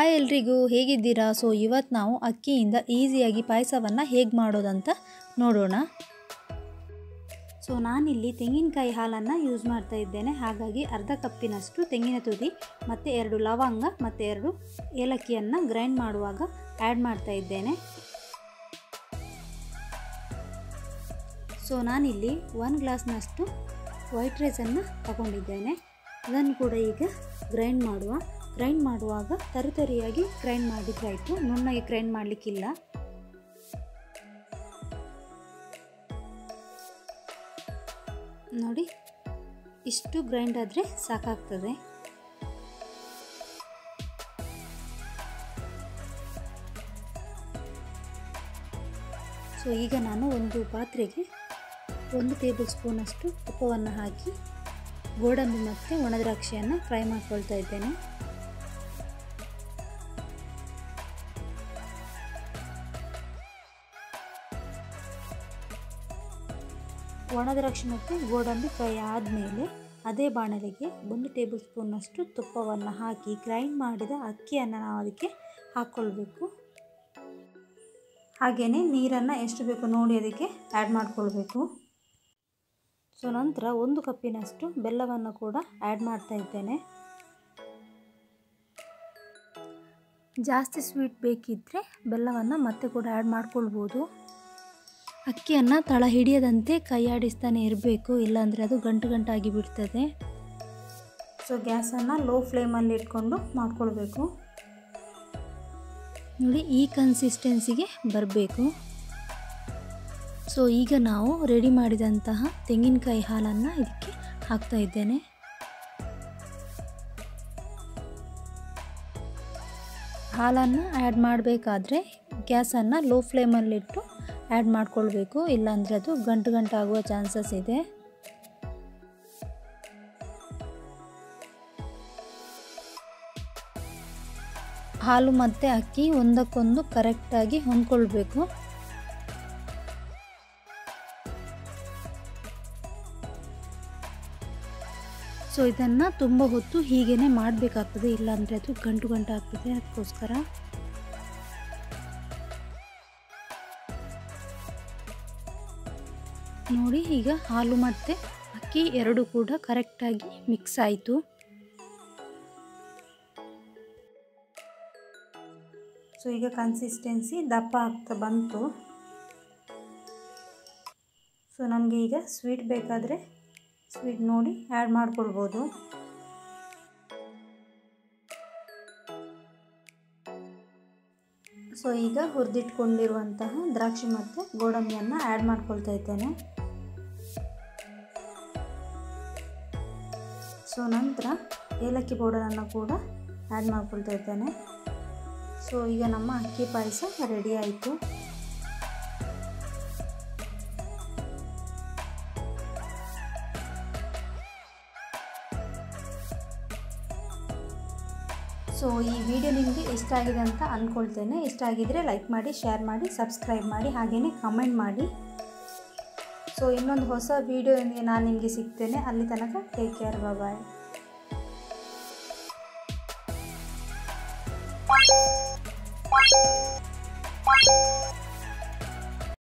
hi ಎಲ್ರಿಗೂ ಹೇಗಿದ್ದೀರಾ so ಇವತ್ತು ನಾವು ಅಕ್ಕಿಯಿಂದ ಈಸಿಯಾಗಿ ಪಾಯಸವನ್ನು ಹೇಗೆ ಮಾಡೋದಂತ ನೋಡೋಣ ಸೊ ನಾನಿಲ್ಲಿ ತೆಂಗಿನಕಾಯಿ ಹಾಲನ್ನು ಯೂಸ್ ಮಾಡ್ತಾ ಇದ್ದೇನೆ ಹಾಗಾಗಿ ಅರ್ಧ ಕಪ್ಪಿನಷ್ಟು ತೆಂಗಿನ ತುದಿ ಮತ್ತು ಎರಡು ಲವಂಗ ಮತ್ತು ಎರಡು ಏಲಕ್ಕಿಯನ್ನು ಗ್ರೈಂಡ್ ಮಾಡುವಾಗ ಆ್ಯಡ್ ಮಾಡ್ತಾ ಇದ್ದೇನೆ ಸೊ ನಾನಿಲ್ಲಿ ಒನ್ ಗ್ಲಾಸ್ನಷ್ಟು ವೈಟ್ ರೈಸನ್ನು ತಗೊಂಡಿದ್ದೇನೆ ಅದನ್ನು ಕೂಡ ಈಗ ಗ್ರೈಂಡ್ ಮಾಡುವ ಗ್ರೈಂಡ್ ಮಾಡುವಾಗ ತರಿತರಿಯಾಗಿ ಗ್ರೈಂಡ್ ಮಾಡಿದ್ರಾಯಿತು ನುಣ್ಣಗೆ ಗ್ರೈಂಡ್ ಮಾಡಲಿಕ್ಕಿಲ್ಲ ನೋಡಿ ಇಷ್ಟು ಗ್ರೈಂಡ್ ಆದರೆ ಸಾಕಾಗ್ತದೆ ಸೊ ಈಗ ನಾನು ಒಂದು ಪಾತ್ರೆಗೆ ಒಂದು ಟೇಬಲ್ ಸ್ಪೂನಷ್ಟು ತುಪ್ಪವನ್ನು ಹಾಕಿ ಗೋಡಂಬಿ ಮತ್ತು ಒಣದ್ರಾಕ್ಷಿಯನ್ನು ಫ್ರೈ ಮಾಡ್ಕೊಳ್ತಾ ಇದ್ದೇನೆ ಒಣದ್ರಾಕ್ಷಿ ಮತ್ತು ಗೋಡಂಬಿ ಫ್ರೈ ಆದಮೇಲೆ ಅದೇ ಬಾಣಲೆಗೆ ಒಂದು ಟೇಬಲ್ ಸ್ಪೂನಷ್ಟು ತುಪ್ಪವನ್ನು ಹಾಕಿ ಗ್ರೈಂಡ್ ಮಾಡಿದ ಅಕ್ಕಿಯನ್ನು ನಾವು ಅದಕ್ಕೆ ಹಾಕ್ಕೊಳ್ಬೇಕು ಹಾಗೆಯೇ ನೀರನ್ನು ಎಷ್ಟು ಬೇಕು ನೋಡಿ ಅದಕ್ಕೆ ಆ್ಯಡ್ ಮಾಡಿಕೊಳ್ಬೇಕು ಸೊ ನಂತರ ಒಂದು ಕಪ್ಪಿನಷ್ಟು ಬೆಲ್ಲವನ್ನು ಕೂಡ ಆ್ಯಡ್ ಮಾಡ್ತಾ ಇದ್ದೇನೆ ಜಾಸ್ತಿ ಸ್ವೀಟ್ ಬೇಕಿದ್ದರೆ ಬೆಲ್ಲವನ್ನು ಮತ್ತೆ ಕೂಡ ಆ್ಯಡ್ ಮಾಡ್ಕೊಳ್ಬೋದು ಅಕ್ಕಿಯನ್ನು ತಳ ಹಿಡಿಯದಂತೆ ಕೈಯಾಡಿಸ್ತಾನೆ ಇರಬೇಕು ಇಲ್ಲಾಂದರೆ ಅದು ಗಂಟು ಗಂಟಾಗಿ ಬಿಡ್ತದೆ ಸೊ ಗ್ಯಾಸನ್ನು ಲೋ ಫ್ಲೇಮಲ್ಲಿ ಇಟ್ಕೊಂಡು ಮಾಡ್ಕೊಳ್ಬೇಕು ನೋಡಿ ಈ ಕನ್ಸಿಸ್ಟೆನ್ಸಿಗೆ ಬರಬೇಕು ಸೊ ಈಗ ನಾವು ರೆಡಿ ಮಾಡಿದಂತಹ ತೆಂಗಿನಕಾಯಿ ಹಾಲನ್ನು ಇದಕ್ಕೆ ಹಾಕ್ತಾ ಇದ್ದೇನೆ ಹಾಲನ್ನು ಆ್ಯಡ್ ಮಾಡಬೇಕಾದ್ರೆ ಗ್ಯಾಸನ್ನು ಲೋ ಫ್ಲೇಮಲ್ಲಿಟ್ಟು ಆ್ಯಡ್ ಮಾಡ್ಕೊಳ್ಬೇಕು ಇಲ್ಲಾಂದರೆ ಅದು ಗಂಟು ಗಂಟು ಆಗುವ ಚಾನ್ಸಸ್ ಇದೆ ಹಾಲು ಮತ್ತು ಅಕ್ಕಿ ಒಂದಕ್ಕೊಂದು ಕರೆಕ್ಟಾಗಿ ಹೊಂದ್ಕೊಳ್ಬೇಕು ಸೊ ಇದನ್ನು ತುಂಬ ಹೊತ್ತು ಹೀಗೇ ಮಾಡಬೇಕಾಗ್ತದೆ ಇಲ್ಲಾಂದರೆ ಅದು ಗಂಟು ಗಂಟು ಆಗ್ತದೆ ಅದಕ್ಕೋಸ್ಕರ ನೋಡಿ ಈಗ ಹಾಲು ಮತ್ತು ಅಕ್ಕಿ ಎರಡು ಕೂಡ ಕರೆಕ್ಟಾಗಿ ಮಿಕ್ಸ್ ಆಯಿತು ಸೊ ಈಗ ಕನ್ಸಿಸ್ಟೆನ್ಸಿ ದಪ್ಪ ಆಗ್ತಾ ಬಂತು ಸೊ ನಮಗೆ ಈಗ ಸ್ವೀಟ್ ಬೇಕಾದರೆ ಸ್ವೀಟ್ ನೋಡಿ ಆ್ಯಡ್ ಮಾಡ್ಕೊಳ್ಬೋದು ಸೊ ಈಗ ಹುರಿದಿಟ್ಕೊಂಡಿರುವಂತಹ ದ್ರಾಕ್ಷಿ ಮತ್ತು ಗೋಡಂಬಿಯನ್ನು ಆ್ಯಡ್ ಮಾಡ್ಕೊಳ್ತಾ ಇದ್ದೇನೆ ಸೊ ನಂತರ ಏಲಕ್ಕಿ ಪೌಡರನ್ನು ಕೂಡ ಆ್ಯಡ್ ಮಾಡ್ಕೊಳ್ತಾ ಇದ್ದೇನೆ ಸೊ ಈಗ ನಮ್ಮ ಅಕ್ಕಿ ಪಾಯಸ ರೆಡಿ ಆಯಿತು ಸೊ ಈ ವಿಡಿಯೋ ನಿಮಗೆ ಇಷ್ಟ ಆಗಿದೆ ಅಂತ ಅಂದ್ಕೊಳ್ತೇನೆ ಇಷ್ಟ ಆಗಿದರೆ ಲೈಕ್ ಮಾಡಿ ಶೇರ್ ಮಾಡಿ ಸಬ್ಸ್ಕ್ರೈಬ್ ಮಾಡಿ ಹಾಗೆಯೇ ಕಮೆಂಟ್ ಮಾಡಿ ಸೊ ಇನ್ನೊಂದು ಹೊಸ ವೀಡಿಯೋದೊಂದಿಗೆ ನಾನು ನಿಮಗೆ ಸಿಗ್ತೇನೆ ಅಲ್ಲಿ ತನಕ ಟೇಕ್ ಕೇರ್ ಬಾಯ್